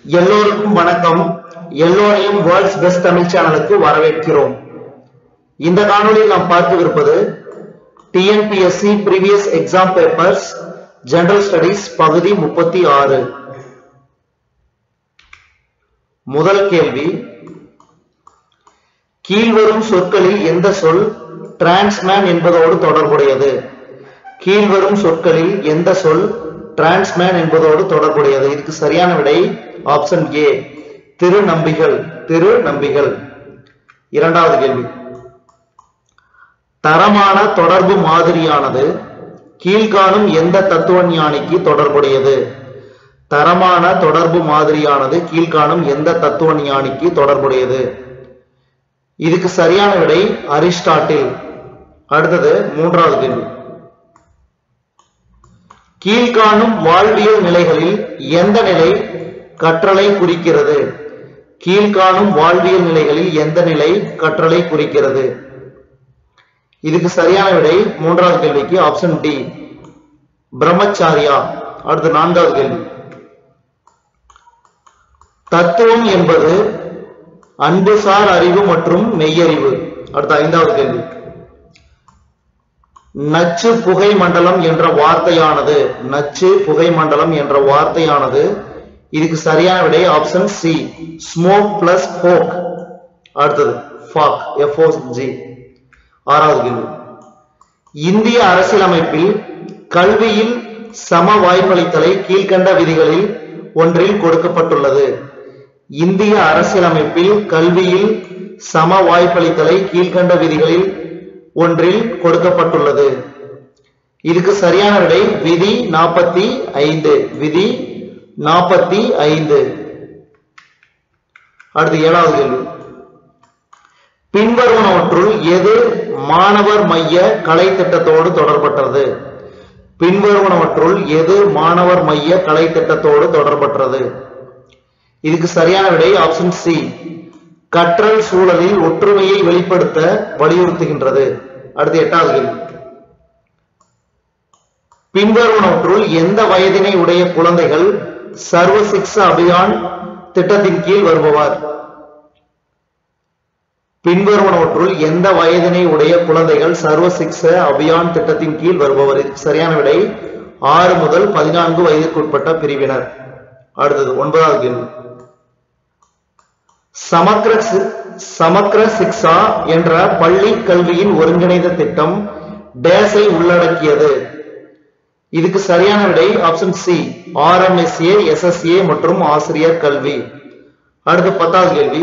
எல்லோருக்கும் வணக்கம் எல்லோரையும் வேர்ல்ட்ஸ் பெஸ்ட் தமிழ் சேனலுக்கு வரவேற்கிறோம் இந்த காணொளியில் நாம் பார்க்கவிருப்பது TNPSC previous exam papers general studies பகுதி முப்பத்தி ஆறு முதல் கேள்வி கீழ்வரும் சொற்களில் எந்த சொல் டிரான்ஸ்மேன் என்பதோடு தொடர்புடையது கீழ்வரும் சொற்களில் எந்த சொல் டிரான்ஸ்மேன் என்பதோடு தொடர்புடையது இதுக்கு சரியான விடை ஆப்ஷன் ஏ திரு நம்பிகள் திரு நம்பிகள் இரண்டாவது கேள்வி தரமான தொடர்பு மாதிரியானது கீழ்காணும் எந்த தத்துவ ஞானிக்கு தொடர்புடையது தரமான தொடர்பு மாதிரியானது கீழ்காணும் எந்த தத்துவ ஞானிக்கு தொடர்புடையது இதுக்கு சரியான விடை அரிஸ்டாட்டில் அடுத்தது மூன்றாவது கேள்வி கீழ்காணும் வாழ்வியல் நிலைகளில் எந்த நிலை கற்றலை குறிக்கிறது கீழ்காணும் வாழ்வியல் நிலைகளில் எந்த நிலை கற்றலை குறிக்கிறது இதுக்கு சரியான விடை மூன்றாவது கேள்விக்கு ஆப்ஷன் டி பிரம்மச்சாரியா அடுத்து நான்காவது கேள்வி தத்துவம் என்பது அன்புசார் அறிவு மற்றும் மெய்யறிவு அடுத்த ஐந்தாவது கேள்வி நச்சு புகை மண்டலம் என்ற வார்த்தையானது நச்சு புகை மண்டலம் என்ற வார்த்தையானது இதுக்கு சரியான விடை option C smoke plus fog அடுத்தது ஃபாக் எஃப்ஓ ஜி ஆறாவது கேள்வி இந்திய அரசியலமைப்பில் கல்வியில் சம வாய்ப்பளித்தலை கீழ்கண்ட விதிகளில் ஒன்றில் கொடுக்கப்பட்டுள்ளது இந்திய அரசியலமைப்பில் கல்வியில் சம வாய்ப்பளித்தலை கீழ்கண்ட விதிகளில் ஒன்றில் கொடுக்கப்பட்டுள்ளது இதுக்கு சரியான விடை விதி நாற்பத்தி ஐந்து விதி நாற்பத்தி ஐந்து அடுத்து ஏழாவது கேள்வி பின்வருவனவற்றுள் எது மாணவர் மைய கலை திட்டத்தோடு தொடர்பட்டது பின்வருவனவற்றுள் எது மாணவர் மைய கலை திட்டத்தோடு தொடர்பற்றது இதுக்கு சரியான விடை ஆப்ஷன் சி கற்றல் சூழலில் ஒற்றுமையை வெளிப்படுத்த வலியுறுத்துகின்றது அடுத்து எட்டாவது கேள்வி பின்வருவனவற்றுள் எந்த வயதினை உடைய குழந்தைகள் சர்வ சிக்ஷா அபியான் திட்டத்தின் கீழ் வருபவர் பின்வருவனவற்றுள் எந்த வயதினை உடைய குழந்தைகள் சர்வ சிக்ஷ அபியான் திட்டத்தின் கீழ் வருபவர் இதுக்கு சரியான விடை ஆறு முதல் பதினான்கு வயதிற்குட்பட்ட பிரிவினர் அடுத்தது ஒன்பதாவது கேள்வி சமக்ர சமக்ர சிக்ஷா என்ற பள்ளி கல்வியின் ஒருங்கிணைந்த திட்டம் டேஸை உள்ளடக்கியது இதுக்கு சரியான விடை ஆப்ஷன் சி ஆர்எம்எஸ்ஏ எஸ்எஸ்ஏ மற்றும் ஆசிரியர் கல்வி அடுத்து பத்தாவது கேள்வி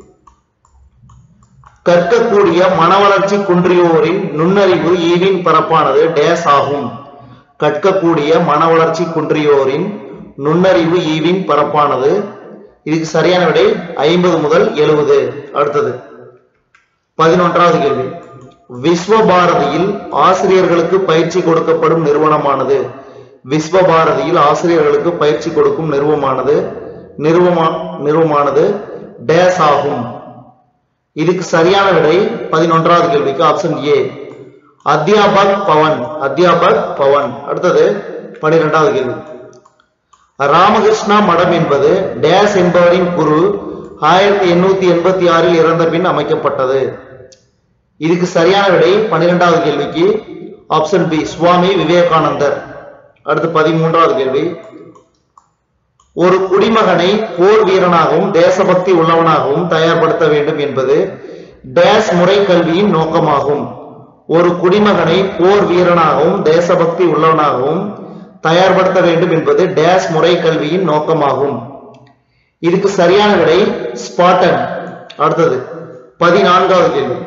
கற்கக்கூடிய மனவளர்ச்சி குன்றியோரின் நுண்ணறிவு ஈவின் பரப்பானது டேஸ் ஆகும் கற்கக்கூடிய மனவளர்ச்சி குன்றியோரின் நுண்ணறிவு ஈவின் பரப்பானது இதுக்கு சரியான விடை ஐம்பது முதல் எழுபது அடுத்தது பதினொன்றாவது கேள்வி விஸ்வபாரதியில் ஆசிரியர்களுக்கு பயிற்சி கொடுக்கப்படும் நிறுவனமானது விஸ்வபாரதியில் ஆசிரியர்களுக்கு பயிற்சி கொடுக்கும் நிறுவனமானது நிறுவமா நிறுவனமானது டேஸ் ஆகும் இதுக்கு சரியான விடை பதினொன்றாவது கேள்விக்கு ஆப்ஷன் ஏ அத்தியாபக் பவன் அத்தியாபக் பவன் அடுத்தது பனிரெண்டாவது கேள்வி ராமகிருஷ்ணா மடம் என்பது டேஸ் என்பவரின் குரு ஆயிரத்தி எண்ணூத்தி எண்பத்தி ஆறில் இறந்த பின் அமைக்கப்பட்டது இதுக்கு சரியான விடை பன்னிரெண்டாவது கேள்விக்கு ஆப்ஷன் பி சுவாமி விவேகானந்தர் அடுத்து பதிமூன்றாவது கேள்வி ஒரு குடிமகனை போர் வீரனாகவும் தேசபக்தி உள்ளவனாகவும் தயார்படுத்த வேண்டும் என்பது டேஸ் முறை கல்வியின் நோக்கமாகும் ஒரு குடிமகனை போர் வீரனாகவும் தேசபக்தி உள்ளவனாகவும் தயார்படுத்த வேண்டும் என்பது டேஸ் முறை கல்வியின் நோக்கமாகும் இதுக்கு சரியான விடை ஸ்பாட்டன் அடுத்தது பதினான்காவது கேள்வி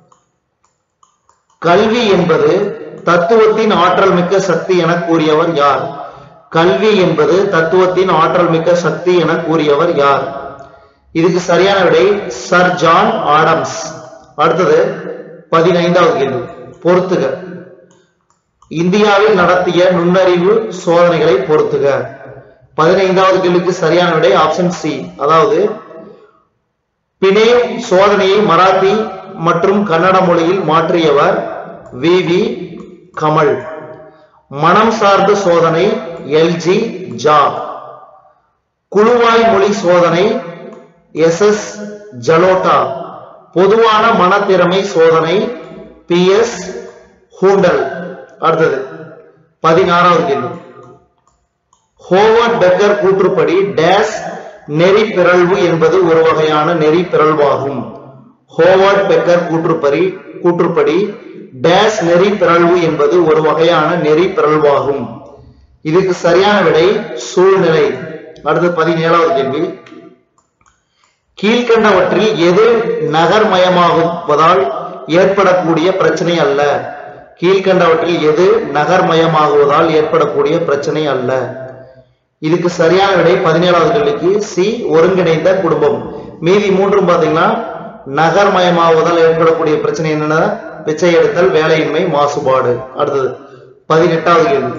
கல்வி என்பது தத்துவத்தின் ஆற்றல் மிக்க சக்தி என கூறியவர் யார் கல்வி என்பது தத்துவத்தின் ஆற்றல் மிக்க சக்தி என கூறியவர் யார் இதுக்கு சரியான விடை சர் ஜான் ஆடம்ஸ் அடுத்தது பதினைந்தாவது கேள்வி பொறுத்துக இந்தியாவில் நடத்திய நுண்ணறிவு சோதனைகளை பொறுத்துக பதினைந்தாவது கேள்விக்கு சரியான விடை ஆப்ஷன் சி அதாவது பிணை சோதனையை மராத்தி மற்றும் கன்னட மொழியில் மாற்றியவர் வி வி கமல் மனம் சார்ந்த சோதனை எல்ஜி ஜா குழுவாய் மொழி சோதனை எஸ் எஸ் ஜலோட்டா பொதுவான மனத்திறமை சோதனை பி எஸ் ஹூண்டல் அடுத்தது பதினாறாவது கேள்வி ஹோவர்ட் பெக்கர் கூற்றுப்படி டேஸ் நெறி பிறழ்வு என்பது ஒரு வகையான நெறி பிறழ்வாகும் ஹோவர்ட் பெக்கர் கூற்றுப்படி கூற்றுப்படி டேஸ் நெறி பிறழ்வு என்பது ஒரு வகையான நெறி பிறழ்வாகும் இதுக்கு சரியான விடை சூழ்நிலை அடுத்து பதினேழாவது கேள்வி கீழ்கண்டவற்றில் எது நகர்மயமாகுவதால் ஏற்படக்கூடிய பிரச்சனை அல்ல கீழ்கண்டவற்றில் எது நகர்மயமாகுவதால் ஏற்படக்கூடிய பிரச்சனை அல்ல இதுக்கு சரியான விடை பதினேழாவது கேள்விக்கு சி ஒருங்கிணைந்த குடும்பம் மீதி மூன்றும் பாத்தீங்கன்னா நகர்மயமாவதால் ஏற்படக்கூடிய பிரச்சனை என்னன்னா பிச்சை எடுத்தல் வேலையின்மை மாசுபாடு அடுத்தது பதினெட்டாவது கேள்வி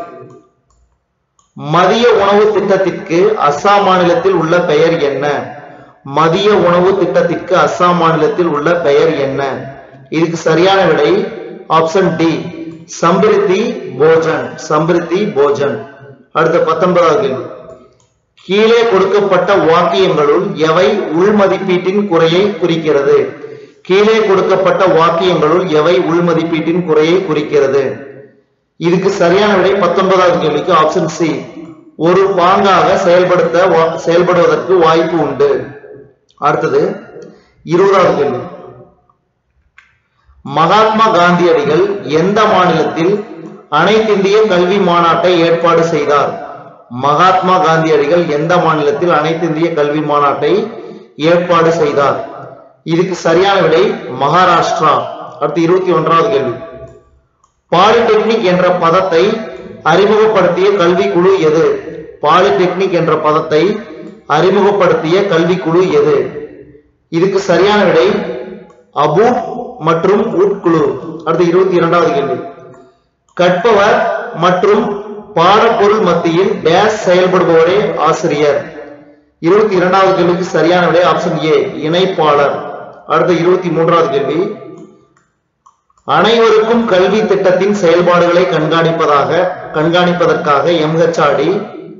மதிய உணவு திட்டத்திற்கு அஸ்ஸாம் மாநிலத்தில் உள்ள பெயர் என்ன மதிய உணவு திட்டத்திற்கு அஸ்ஸாம் மாநிலத்தில் உள்ள பெயர் என்ன இதுக்கு சரியான விடை ஆப்ஷன் டி சம்பிருத்தி போஜன் சம்பிருத்தி போஜன் அடுத்த பத்தொன்பதாவது கேள்வி கீழே கொடுக்கப்பட்ட வாக்கியங்களுள் எவை உள்மதிப்பீட்டின் குறையை குறிக்கிறது கீழே கொடுக்கப்பட்ட வாக்கியங்களுள் எவை உள்மதிப்பீட்டின் குறையை குறிக்கிறது இதுக்கு சரியான விடை பத்தொன்பதாவது கேள்விக்கு ஆப்ஷன் சி ஒரு பாங்காக செயல்படுத்த வா- செயல்படுவதற்கு வாய்ப்பு உண்டு அடுத்தது இருபதாவது கேள்வி மகாத்மா காந்தியடிகள் எந்த மாநிலத்தில் அனைத்திந்திய கல்வி மாநாட்டை ஏற்பாடு செய்தார் மகாத்மா காந்தியடிகள் எந்த மாநிலத்தில் அனைத்திந்திய கல்வி மாநாட்டை ஏற்பாடு செய்தார் இதுக்கு சரியான விடை மகாராஷ்டிரா அடுத்து இருபத்தி ஒன்றாவது கேள்வி பாலிடெக்னிக் என்ற பதத்தை அறிமுகப்படுத்திய கல்விக்குழு எது பாலிடெக்னிக் என்ற பதத்தை அறிமுகப்படுத்திய கல்விக்குழு எது இதுக்கு சரியான விடை அபு மற்றும் உட்குழு அடுத்து இருபத்தி இரண்டாவது கேள்வி கற்பவர் மற்றும் பாடப்பொருள் மத்தியில் டேஸ் செயல்படுபவரே ஆசிரியர் இருபத்தி இரண்டாவது கேள்விக்கு சரியான விடை ஆப்ஷன் ஏ இணைப்பாளர் அடுத்த இருபத்தி மூன்றாவது கேள்வி அனைவருக்கும் கல்வி திட்டத்தின் செயல்பாடுகளை கண்காணிப்பதாக கண்காணிப்பதற்காக எம்ஹெச்ஆர்டி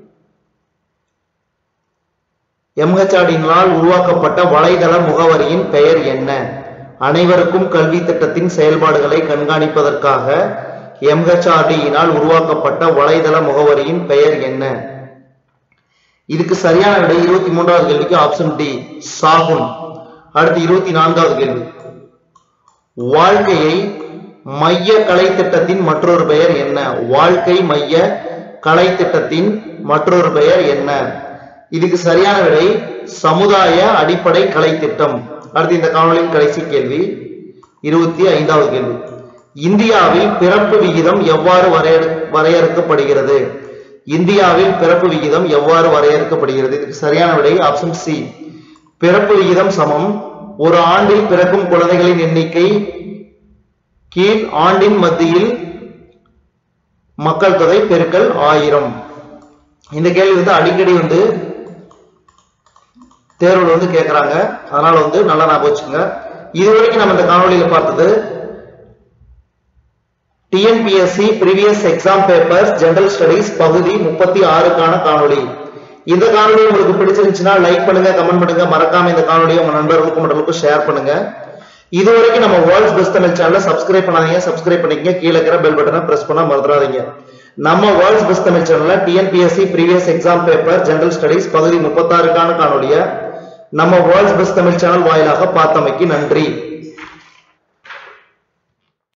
எம்ஹெச்ஆர்டியினால் உருவாக்கப்பட்ட வலைதள முகவரியின் பெயர் என்ன அனைவருக்கும் கல்வி திட்டத்தின் செயல்பாடுகளை கண்காணிப்பதற்காக எம்ஹெச்ஆர்டியினால் உருவாக்கப்பட்ட வலைதள முகவரியின் பெயர் என்ன இதுக்கு சரியான விடை இருபத்தி மூன்றாவது கேள்விக்கு ஆப்ஷன் டி சாகுன் அடுத்து இருபத்தி நான்காவது கேள்வி வாழ்க்கையை மைய கலை திட்டத்தின் மற்றொரு பெயர் என்ன வாழ்க்கை மைய கலை திட்டத்தின் மற்றொரு பெயர் என்ன இதுக்கு சரியான விடை சமுதாய அடிப்படை கலை திட்டம் அடுத்து இந்த காணொளியின் கடைசி கேள்வி இருபத்தி ஐந்தாவது கேள்வி இந்தியாவில் பிறப்பு விகிதம் எவ்வாறு வரையறு வரையறுக்கப்படுகிறது இந்தியாவில் பிறப்பு விகிதம் எவ்வாறு வரையறுக்கப்படுகிறது இதுக்கு சரியான விடை ஆப்ஷன் சி பிறப்பு விகிதம் சமம் ஒரு ஆண்டில் பிறக்கும் குழந்தைகளின் எண்ணிக்கை கீழ் ஆண்டின் மத்தியில் மக்கள் தொகை பெருக்கல் ஆயிரம் இந்த கேள்வி வந்து அடிக்கடி வந்து தேர்வுல வந்து கேட்கறாங்க அதனால வந்து நல்லா ஞாபகம் வச்சுங்க இதுவரைக்கும் நம்ம இந்த காணொளியில பார்த்தது TNPSC previous exam papers general studies பகுதி முப்பத்தி ஆறுக்கான காணொளி இந்த காணொளி உங்களுக்கு பிடிச்சிருந்துச்சுன்னா லைக் பண்ணுங்க கமெண்ட் பண்ணுங்க மறக்காம இந்த காணொலியை உங்க நண்பர்களுக்கும் மற்றவங்களுக்கும் ஷேர் பண்ணுங்க இது வரைக்கும் நம்ம வேர்ல்ட்ஸ் பெஸ்ட் தமிழ் சேனலை சப்ஸ்கிரைப் பண்ணாதீங்க சப்ஸ்கிரைப் பண்ணிக்கங்க கீழே இருக்கிற பெல் பட்டனை பிரஸ் பண்ண மறந்துடாதீங்க நம்ம வேர்ல்ட்ஸ் பெஸ்ட் தமிழ் சேனல்ல TNPSC previous exam paper general studies பகுதி முப்பத்தாறுக்கான காணொலியை நம்ம வேர்ல்ட்ஸ் பெஸ்ட் தமிழ் சேனல் வாயிலாக பார்த்தமைக்கு நன்றி